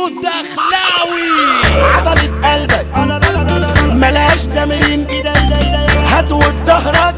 الدخلاوي عضلة قلبك ملهاش تمرين هاتوا الظهر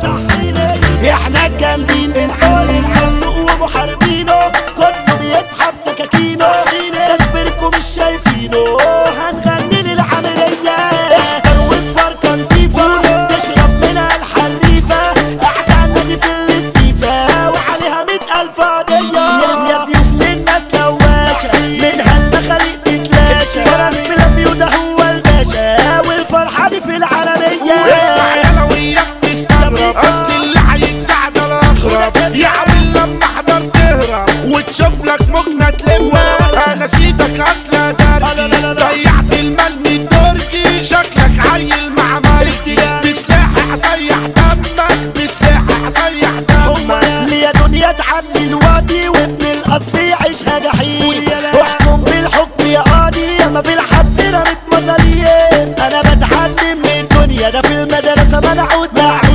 احنا جامدين بنحاول السوق ومحاربينه كله بيسحب سكاكينه تكبيركم مش شايفينه هنغني للعملية احضر وتفرقة نضيفة تشرب منها الحريفة اعدادنا دي في الاستيفاء وعليها مئة ألف قضية يا سيوف للناس لواشة منها المخاليق تتلاشى فرق في الافيو ده هو الباشا والفرحة دي في العالمية اسمع يا لو اياك تستغرب اصل اللي هيتساعد الاغرب يا عم لما احضر تهرب وتشوف لك مجنة تلمك انا سيدك اصلا درجي ضيعت المال من تركي شكلك عيل مع مرجي بسلاحي هسيح دمك بسلاحي هسيح دمك ليا دنيا تعلي الوادي وابن الاصل يعيشها جحيم احكم بالحكم يا قاضي اما في الحبس رمت مصاريين انا بتعلم من الدنيا ده في المدرسه منعود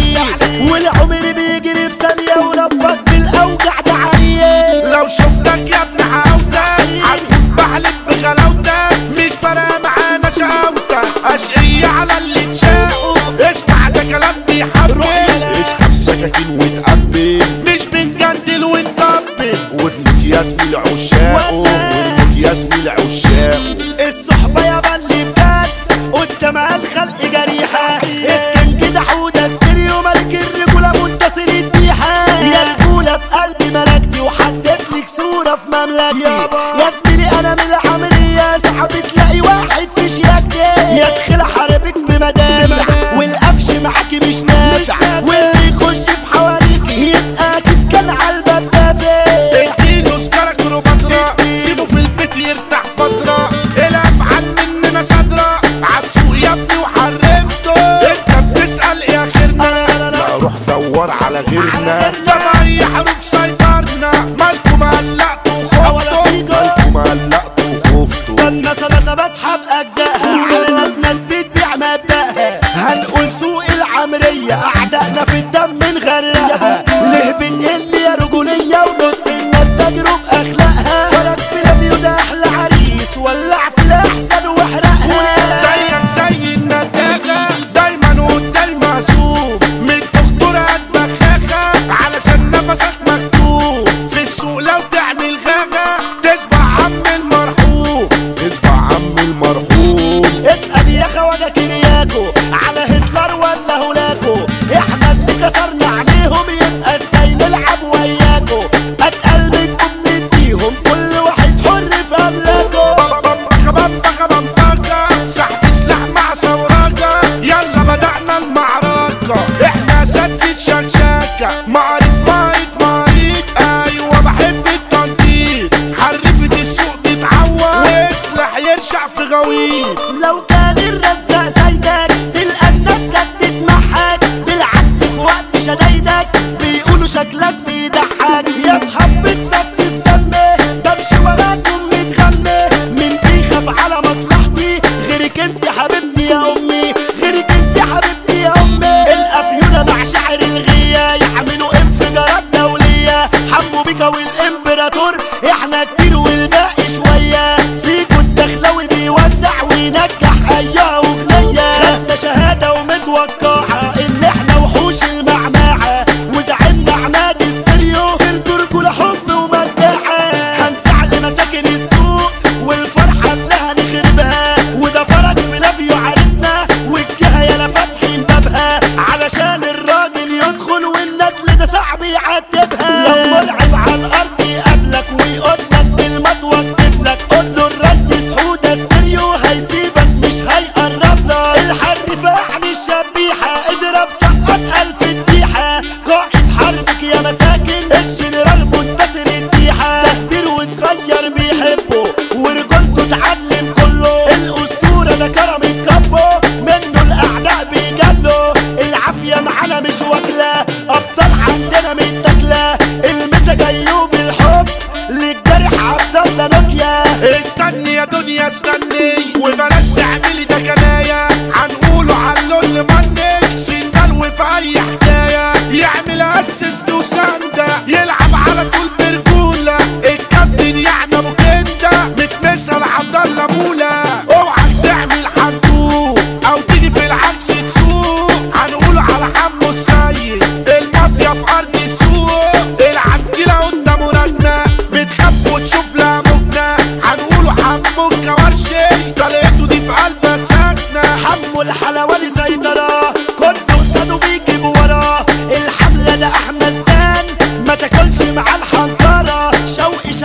معين والعمر بيجري في ثانيه وربك بالاوجع ده عيان لو شفتك يا ابن عودة هتكون بحلف بغلاوتك مش فارقة معانا شقاوتك اشقية على اللي تشاقوا اسمع ده كلام بيحبب اسحب سكاكين وتقبل مش بنجندل ونطبل ونموت يا زميل عشاقه ونموت يا زميل عشاقه الصحبة يا بلي بجد قدام الخلق جريحة الكنج ده حودة ستيريو ملك الرجولة منتصر الديحة يا رجولة في قلبي ملكتي وحدد لك صورة في مملكتي يا زميلي أنا من العمرية صعب تلاقي واحد في شياكتي يدخل حربك بمدافع والقفش معاكي مش نافع واللي يخش في حواريكي يبقى أكيد كان على الباب دافع اديله سكرك كليوباترا سيبه في البيت يرتاح فترة الافعال مننا صدرة عالسوق يا ابني وحرفته انت بتسأل ايه اخرنا لا روح دور على غيرنا ده في اي حروب سيطرنا مالكم قلقتوا وخفتوا مالكم قلقتوا وخفتوا الناس ناس بسحب اجزائها على ناس ناس بتبيع مبدأها هنقول سوق العمرية اعدائنا في الدم نغرقها ليه بتقل يا رجولية ونص الناس تجرب اخلاقها فرج في الافيو ده احلى عريس ولع في الاحسن واحرقها زيك زي النداغة دايما قدام مهزوم من الدكتورة بخاخة علشان نفسك مكتوب في السوق لو تعمل غاغة تسبع عم المرحوم تسبع عم المرحوم اسأل يا خواجة كرياكو على هتلر ولا هولاكو احنا اللي كسرنا عليهم يبقى ازاي نلعب وياكو اتقل منكم نديهم كل واحد حر في املاكه بمبكة بمبكة بمبكة سحب سلاح مع ثوراكة يلا بدأنا المعركة احنا اساتذة شكشاكة معرض معرض معرض ايوه بحب التنطيط حرفة السوق تتعور واسلح يرشع في غويط لو كان الرزاق زيدك تلقى الناس كانت تتمحك بالعكس في وقت شدايدك بيقولوا شكلك بيضحك يا اصحاب بتصفي في دمي بمشي وراكم متغمي من بيخاف على مصلحتي غيرك انت حبيبتي يا امي غيرك انت حبيبتي يا امي الافيونة مع شعر الغية يعملوا انفجارات دولية حمو بيكا والامبراطور احنا كتير والباقي شوية فيكوا الدخلاوي بيوزع وينجح ايها اغنية خدنا شهادة ومتوقعة ان احنا وحوش المعمعة وزعلنا عناد ستيريو سيرتوا رجولة حب ومدعة هنزعل مساكن السوق والفرحة اللي هنخربها وده فرج في لافيو عرسنا والجهة يالا فاتحين بابها علشان الراجل يدخل والندل ده صعب يعتبها لو مرعب على الارض يقابلك ويقول لك بالمطوة اكتب لك قول له الريس حودة ستيريو هيسيبك مش هيقرب لك الحر عن الشبيحة اضرب سقط الف الديحة قائد حربك يا مساكن الجنرال منتصر الديحة تكبير وصغير بيحبه ورجولته اتعلم كله الاسطورة ده كرم الكبه منه الاعداء بيجلوا العافية معانا مش واكلة ابطال عندنا متاكلة المسا جايو بالحب للجرح عبد الله نوكيا استني يا دنيا استني وبلاش تعملي ده كناية هنقوله على اللون مني سندال وفي اي حكاية يعمل اسيست وسندة يلعب على طول برجولة الكابتن يعني ابو كندة متمثل عبد الله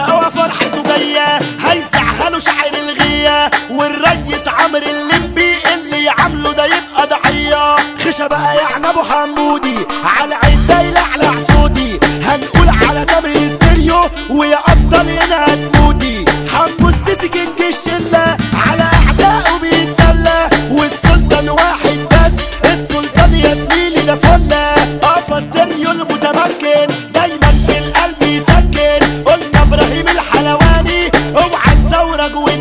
الشقاوة فرحته جاية هيزعها له شاعر الغية والريس عمرو الليمبي اللي يعامله ده يبقى ضحية خشة بقى يعني ابو حمودي على عدة على عصودي هنقول على تامر ستيريو ويا ابطال هنا هتموتي حمو السيسي كينج الشلة على اعدائه بيتسلى والسلطان واحد بس السلطان يا زميلي ده فلة قفا ستيريو المتمكن دايما في القلب يسكن قلنا ابراهيم الحلواني اوعى تزورج